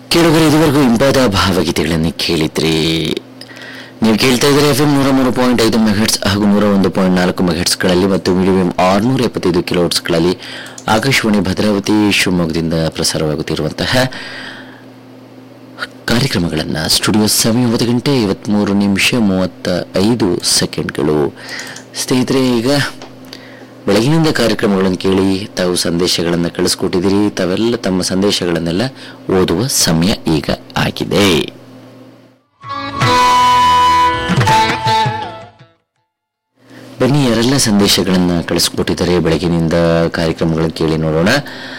ಕೇಳುಗರೆ ಇದುವರೆಗೂ ಇಂಪಾದ ಭಾವಗೀತೆಗಳನ್ನು ಕೇಳಿದ್ರಿ ನೀವು ಕೇಳ್ತಾ ಇದ್ರೆ ಎಫ್ ಎಂ ನೂರ ಮೂರು ಪಾಯಿಂಟ್ ಐದು ಮೆಗಾಟ್ಸ್ ಹಾಗೂ ನೂರ ಒಂದು ಪಾಯಿಂಟ್ ನಾಲ್ಕು ಮೆಗಾಟ್ಸ್ಗಳಲ್ಲಿ ಮತ್ತು ಮೀಡಿಯಂ ಆರುನೂರ ಎಪ್ಪತ್ತೈದು ಕಿಲೋಟ್ಸ್ಗಳಲ್ಲಿ ಆಕಾಶವಾಣಿ ಭದ್ರಾವತಿ ಶಿವಮೊಗ್ಗದಿಂದ ಪ್ರಸಾರವಾಗುತ್ತಿರುವಂತಹ ಕಾರ್ಯಕ್ರಮಗಳನ್ನು ಸ್ಟುಡಿಯೋ ಸಮಯ ಒಂದು ಗಂಟೆ ಐವತ್ಮೂರು ನಿಮಿಷ ಮೂವತ್ತ ಐದು ಸೆಕೆಂಡ್ಗಳು ಸ್ನೇಹಿತರೆ ಈಗ ಬೆಳಗಿನಿಂದ ಕಾರ್ಯಕ್ರಮಗಳನ್ನು ಕೇಳಿ ತಾವು ಸಂದೇಶಗಳನ್ನು ಕಳಿಸ್ಕೊಟ್ಟಿದ್ದೀರಿ ತಾವೆಲ್ಲ ತಮ್ಮ ಸಂದೇಶಗಳನ್ನೆಲ್ಲ ಓದುವ ಸಮಯ ಈಗ ಆಗಿದೆ ಬನ್ನಿ ಯಾರೆಲ್ಲ ಸಂದೇಶಗಳನ್ನು ಕಳಿಸ್ಕೊಟ್ಟಿದ್ದಾರೆ ಬೆಳಗಿನಿಂದ ಕಾರ್ಯಕ್ರಮಗಳನ್ನು ಕೇಳಿ ನೋಡೋಣ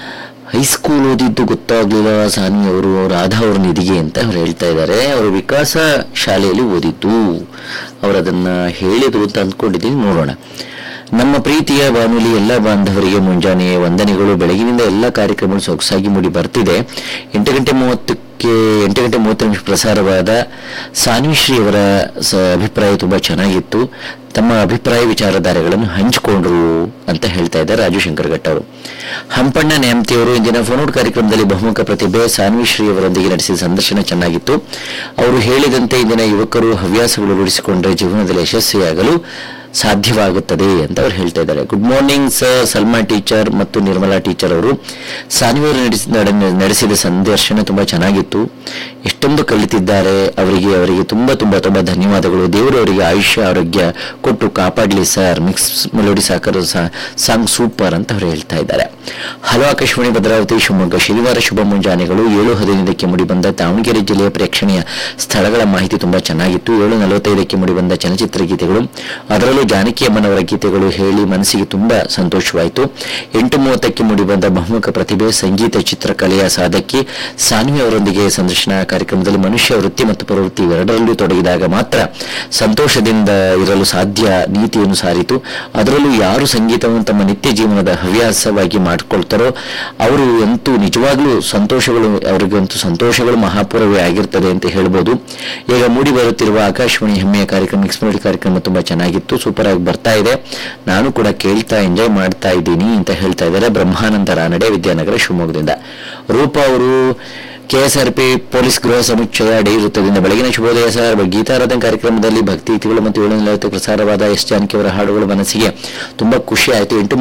ಹೈಸ್ಕೂಲ್ ಓದಿದ್ದು ಗೊತ್ತಾಗ್ಲಿಲ್ಲ ಸಾನಿ ಅವರು ರಾಧಾ ಅವ್ರ ನಿಧಿಗೆ ಅಂತ ಅವ್ರು ಹೇಳ್ತಾ ಇದ್ದಾರೆ ಅವರು ವಿಕಾಸ ಶಾಲೆಯಲ್ಲಿ ಓದಿದ್ದು ಅವರು ಅದನ್ನ ಹೇಳಿದ್ರು ಅಂತ ಅಂದ್ಕೊಂಡಿದ್ದೀನಿ ನೋಡೋಣ ನಮ್ಮ ಪ್ರೀತಿಯ ಬಾನುಲಿ ಎಲ್ಲ ಬಾಂಧವರಿಗೆ ಮುಂಜಾನೆ ವಂದನೆಗಳು ಬೆಳಗಿನಿಂದ ಎಲ್ಲ ಕಾರ್ಯಕ್ರಮಗಳು ಸೊಗಸಾಗಿ ಮೂಡಿ ಬರ್ತಿದೆ ಎಂಟು ಗಂಟೆ ಮೂವತ್ತಕ್ಕೆ ಎಂಟು ಗಂಟೆ ಮೂವತ್ತು ನಿಮಿಷ ಪ್ರಸಾರವಾದ ಸಾನ್ವಿಶ್ರೀ ಅವರ ಸ- ಅಭಿಪ್ರಾಯ ತುಂಬಾ ಚೆನ್ನಾಗಿತ್ತು ತಮ್ಮ ಅಭಿಪ್ರಾಯ ವಿಚಾರಧಾರೆಗಳನ್ನು ಹಂಚಿಕೊಂಡ್ರು ಅಂತ ಹೇಳ್ತಾ ಇದ್ದಾರೆ ರಾಜು ಶಂಕರ್ ಘಟ್ ಅವರು ಹಂಪಣ್ಣ ನ್ಯಾಮತಿಯವರು ಇಂದಿನ ಫೋನೌಟ್ ಕಾರ್ಯಕ್ರಮದಲ್ಲಿ ಬಹುಮುಖ ಪ್ರತಿಭೆ ಸಾನ್ವಿಶ್ರೀ ಅವರೊಂದಿಗೆ ನಡೆಸಿದ ಸಂದರ್ಶನ ಚೆನ್ನಾಗಿತ್ತು ಅವರು ಹೇಳಿದಂತೆ ಇಂದಿನ ಯುವಕರು ಹವ್ಯಾಸಗಳು ರೂಢಿಸಿಕೊಂಡ್ರೆ ಜೀವನದಲ್ಲಿ ಯಶಸ್ವಿಯಾಗಲು ಸಾಧ್ಯವಾಗುತ್ತದೆ ಅಂತ ಅವ್ರು ಹೇಳ್ತಾ ಇದ್ದಾರೆ good morning sir Salma teacher ಮತ್ತು ನಿರ್ಮಲಾ ಟೀಚರ್ ಅವರು ಸಾನಿವರು ನಡೆಸಿ ನಡೆ- ನಡೆಸಿದ ಸಂದರ್ಶನ ತುಂಬಾ ಚೆನ್ನಾಗಿತ್ತು ಎಷ್ಟೊಂದು ಕಲಿತಿದ್ದಾರೆ ಅವರಿಗೆ ಅವರಿಗೆ ತುಂಬಾ ತುಂಬಾ ತುಂಬಾ ಧನ್ಯವಾದಗಳು ದೇವರು ಅವರಿಗೆ ಆಯುಷ್ಯ ಆರೋಗ್ಯ ಕೊಟ್ಟು ಕಾಪಾಡಲಿ ಸರ್ ಮಿಕ್ಸ್ ಮೆಲೋಡಿ ಸಾಕರು ಸಾಂಗ್ ಸೂಪರ್ ಅಂತ ಅವರು ಹೇಳ್ತಾ ಇದ್ದಾರೆ ಹಲೋ ಆಕಾಶವಾಣಿ ಭದ್ರಾವತಿ ಶಿವಮೊಗ್ಗ ಶನಿವಾರ ಶುಭ ಮುಂಜಾನೆಗಳು ಏಳು ಹದಿನೈದಕ್ಕೆ ಮುಡಿಬಂದ ದಾವಣಗೆರೆ ಜಿಲ್ಲೆಯ ಪ್ರೇಕ್ಷಣೀಯ ಸ್ಥಳಗಳ ಮಾಹಿತಿ ತುಂಬಾ ಚೆನ್ನಾಗಿತ್ತು ಏಳು ನಲವತ್ತೈದಕ್ಕೆ ಮುಡಿಬಂದ ಚಲನಚಿತ್ರ ಗೀತೆಗಳು ಅದರಲ್ಲೂ ಜಾನಕಿ ಅಮ್ಮನವರ ಗೀತೆಗಳು ಹೇಳಿ ಮನಸ್ಸಿಗೆ ತುಂಬಾ ಸಂತೋಷವಾಯಿತು ಎಂಟು ಮೂವತ್ತಕ್ಕೆ ಮೂಡಿಬಂದ ಬಹುಮುಖ ಪ್ರತಿಭೆ ಸಂಗೀತ ಚಿತ್ರಕಲೆಯ ಸಾಧಕಿ ಸಾನ್ವಿ ಅವರೊಂದಿಗೆ ಸಂದರ್ಶನ ಕಾರ್ಯಕ್ರಮದಲ್ಲಿ ಮನುಷ್ಯ ವೃತ್ತಿ ಮತ್ತು ಪ್ರವೃತ್ತಿ ಎರಡರಲ್ಲೂ ತೊಡಗಿದಾಗ ಮಾತ್ರ ಸಂತೋಷದಿಂದ ಇರಲು ಸಾಧ್ಯ ನೀತಿಯನ್ನು ಸಾರಿತು ಅದರಲ್ಲೂ ಯಾರು ಸಂಗೀತವನ್ನು ತಮ್ಮ ನಿತ್ಯ ಜೀವನದ ಹವ್ಯಾಸವಾಗಿ ಮಾಡಿಕೊಳ್ತಾರೋ ಅವರು ಅಂತೂ ನಿಜವಾಗ್ಲೂ ಸಂತೋಷಗಳು ಅವರಿಗಂತೂ ಸಂತೋಷಗಳು ಮಹಾಪೂರವೇ ಆಗಿರ್ತದೆ ಅಂತ ಹೇಳ್ಬೋದು ಈಗ ಮೂಡಿ ಬರುತ್ತಿರುವ ಆಕಾಶವಾಣಿ ಹೆಮ್ಮೆಯ ಕಾರ್ಯಕ್ರಮ ಎಕ್ಸ್ಪ್ಲೋರ್ ಕಾರ್ಯಕ್ರಮ ತುಂಬಾ ಚೆನ್ನಾಗಿತ್ತು ಸೂಪರ್ ಆಗಿ ಬರ್ತಾ ಇದೆ ನಾನು ಕೂಡ ಕೇಳ್ತಾ ಎಂಜಾಯ್ ಮಾಡ್ತಾ ಇದ್ದೀನಿ ಅಂತ ಹೇಳ್ತಾ ಇದ್ದಾರೆ ಬ್ರಹ್ಮಾನಂದ ರಾನಡೆ ವಿದ್ಯಾನಗರ ಶಿವಮೊಗ್ಗದಿಂದ ರೂಪ ಅವರು ಕೆಎಸ್ಆರ್ಪಿ ಪೊಲೀಸ್ ಗೃಹ ಸಮುಚ್ಚಯ ಡೇ ವೃತ್ತದಿಂದ ಬೆಳಗಿನ ಶುಭೋದಯ ಸರ್ ಗೀತಾರಾಧನ ಕಾರ್ಯಕ್ರಮದಲ್ಲಿ ಭಕ್ತಿ ಗೀತೆಗಳು ಮತ್ತು ಏಳು ನಲವತ್ತು ಪ್ರಸಾರವಾದ ಎಸ್ ಜಾನಕಿ ಅವರ ಹಾಡುಗಳು ಮನಸ್ಸಿಗೆ ತುಂಬಾ ಖುಷಿ ಆಯಿತು ಎಂಟು